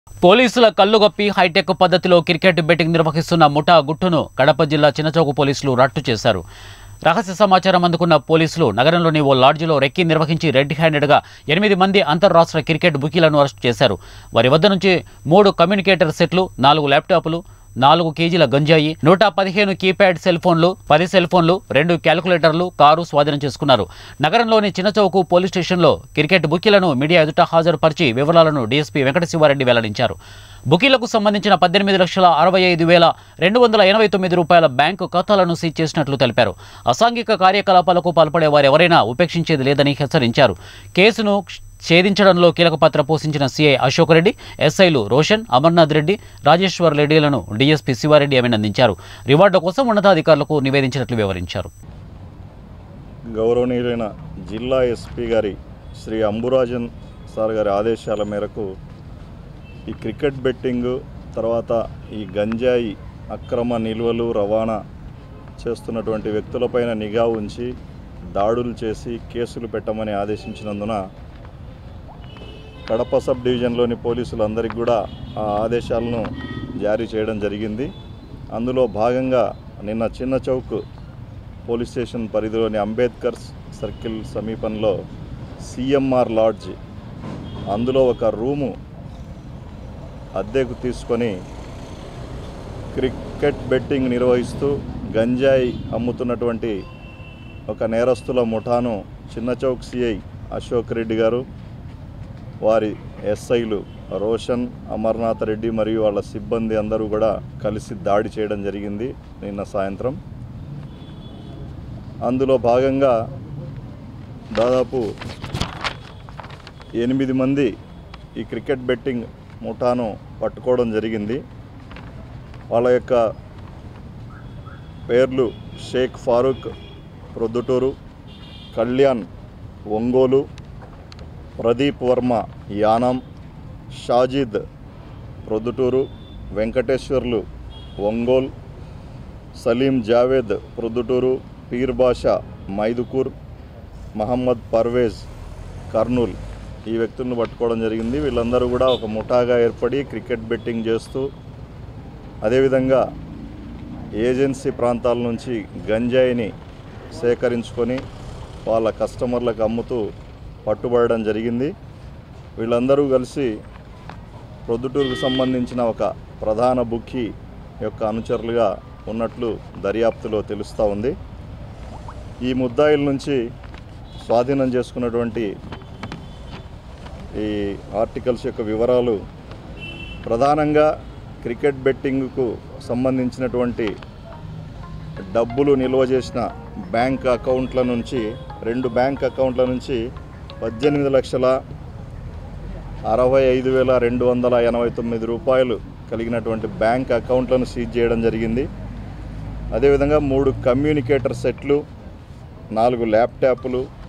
పోలీసుల కళ్ళుగప్పి హైటెక్ పద్ధతిలో క్రికెట్ బెట్టింగ్ నిర్వహిస్తున్న ముఠా గుట్టును కడప జిల్లా చిన్నచౌక పోలీసులు రట్టు చేశారు రహస్య సమాచారం అందుకున్న పోలీసులు నగరంలోని ఓ లాడ్జిలో రెక్కి నిర్వహించి రెడ్ హ్యాండెడ్గా ఎనిమిది మంది అంతర్రాష్ట్ర క్రికెట్ బుకీలను అరెస్ట్ చేశారు వారి వద్ద నుంచి మూడు కమ్యూనికేటర్ సెట్లు నాలుగు ల్యాప్టాప్లు నాలుగు కేజీల గంజాయి నూట పదిహేను కీప్యాడ్ సెల్ ఫోన్లు పది సెల్ ఫోన్లు రెండు క్యాలిక్యులేటర్లు కారు స్వాధీనం చేసుకున్నారు నగరంలోని చిన్నచౌకు పోలీస్ స్టేషన్లో క్రికెట్ బుకీలను మీడియా ఎదుట హాజరుపరిచి వివరాలను డీఎస్పీ వెంకటశివారెడ్డి వెల్లడించారు బుకీలకు సంబంధించిన పద్దెనిమిది లక్షల అరవై ఐదు వేల రెండు వందల ఎనభై తొమ్మిది రూపాయల బ్యాంకు ఖాతాలను సీజ్ చేసినట్లు తెలిపారు అసాంఘిక కార్యకలాపాలకు పాల్పడే వారెవరైనా ఉపేక్షించేది లేదని హెచ్చరించారు కేసును ఛేదించడంలో కీలక పాత్ర పోషించిన సీఐ అశోక్ రెడ్డి ఎస్ఐలు రోషన్ అమర్నాథ్ రెడ్డి రాజేశ్వర్ రెడ్డిలను డీఎస్పీ శివారెడ్డి అభినందించారు రివార్డు కోసం ఉన్నతాధికారులకు నివేదించినట్లు వివరించారు గౌరవనీయులైన జిల్లా ఎస్పీ గారి శ్రీ అంబురాజన్ సార్ గారి ఆదేశాల మేరకు ఈ క్రికెట్ బెట్టింగ్ తర్వాత ఈ గంజాయి అక్రమ నిల్వలు రవాణా చేస్తున్నటువంటి వ్యక్తులపైన నిఘా ఉంచి దాడులు చేసి కేసులు పెట్టమని ఆదేశించినందున కడప సబ్ డివిజన్లోని పోలీసులందరికీ కూడా ఆ ఆదేశాలను జారీ చేయడం జరిగింది అందులో భాగంగా నిన్న చిన్న చౌక్ పోలీస్ స్టేషన్ పరిధిలోని అంబేద్కర్ సర్కిల్ సమీపంలో సిఎంఆర్ లాడ్జ్ అందులో ఒక రూము అద్దెకు తీసుకొని క్రికెట్ బెట్టింగ్ నిర్వహిస్తూ గంజాయి అమ్ముతున్నటువంటి ఒక నేరస్తుల ముఠాను చిన్న చౌక్ సిఐ అశోక్ రెడ్డి గారు వారి ఎస్ఐలు రోషన్ అమర్నాథ్ రెడ్డి మరియు వాళ్ళ సిబ్బంది అందరూ కూడా కలిసి దాడి చేయడం జరిగింది నిన్న సాయంత్రం అందులో భాగంగా దాదాపు ఎనిమిది మంది ఈ క్రికెట్ బెట్టింగ్ ముఠాను పట్టుకోవడం జరిగింది వాళ్ళ యొక్క పేర్లు షేక్ ఫారూక్ ప్రొద్దుటూరు కళ్యాణ్ ఒంగోలు ప్రదీప్ వర్మ యానం షాజిద్ ప్రొద్దుటూరు వెంకటేశ్వర్లు ఒంగోల్ సలీం జావేద్ ప్రొద్దుటూరు పీర్ బాషా మైదుకూర్ మహమ్మద్ పర్వేజ్ కర్నూల్ ఈ వ్యక్తులను పట్టుకోవడం జరిగింది వీళ్ళందరూ కూడా ఒక ముఠాగా ఏర్పడి క్రికెట్ బెట్టింగ్ చేస్తూ అదేవిధంగా ఏజెన్సీ ప్రాంతాల నుంచి గంజాయిని సేకరించుకొని వాళ్ళ కస్టమర్లకు అమ్ముతూ పట్టుబడడం జరిగింది వీళ్ళందరూ కలిసి ప్రొద్దుటూరుకు సంబంధించిన ఒక ప్రధాన బుక్కీ యొక్క అనుచరులుగా ఉన్నట్లు దర్యాప్తులో తెలుస్తూ ఉంది ఈ ముద్దాయిల నుంచి స్వాధీనం చేసుకున్నటువంటి ఈ ఆర్టికల్స్ యొక్క వివరాలు ప్రధానంగా క్రికెట్ బెట్టింగ్కు సంబంధించినటువంటి డబ్బులు నిల్వ చేసిన బ్యాంక్ అకౌంట్ల నుంచి రెండు బ్యాంక్ అకౌంట్ల నుంచి పద్దెనిమిది లక్షల అరవై ఐదు వేల రెండు వందల ఎనభై తొమ్మిది రూపాయలు కలిగినటువంటి బ్యాంక్ అకౌంట్లను సీజ్ చేయడం జరిగింది అదేవిధంగా మూడు కమ్యూనికేటర్ సెట్లు నాలుగు ల్యాప్టాప్లు